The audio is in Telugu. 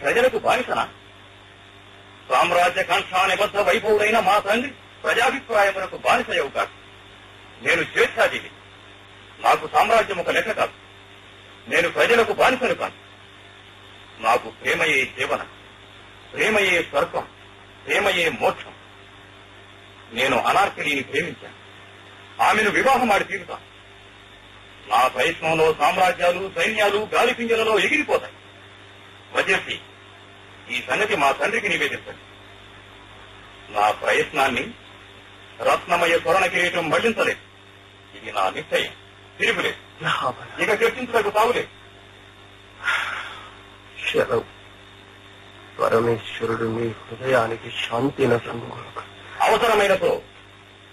ప్రజలకు బానిసనా సామ్రాజ్య కాంక్షా నిబద్ధ వైభవుడైన మా తండ్రి ప్రజాభిప్రాయములకు బానిసయవు కాదు నేను స్వేచ్ఛాజీవి నాకు సామ్రాజ్యం ఒక లెక్క కాదు నేను ప్రజలకు బానిసను కాను నాకు ప్రేమయే జీవనం ప్రేమయే స్వర్గం ప్రేమయే మోక్షం నేను అనార్కలిని ప్రేమించాను ఆమెను వివాహం ఆడి తీరుతాను నా ప్రయత్నంలో సామ్రాజ్యాలు సైన్యాలు గాలి పింజలలో ఎగిరిపోతాయి వజర్సి ఈ సంగతి మా తండ్రికి నివేదించండి నా ప్రయత్నాన్ని రత్నమయ స్వర్ణ కిరీటం మళ్లించలేదు ఇది నా నిశ్చయం తిరుగులేదు మహాబల ఇక చర్చించలకు తావులేదు శరవు పరమేశ్వరుడు మీ హృదయానికి శాంతిన సంగులకు అవసరమైనతో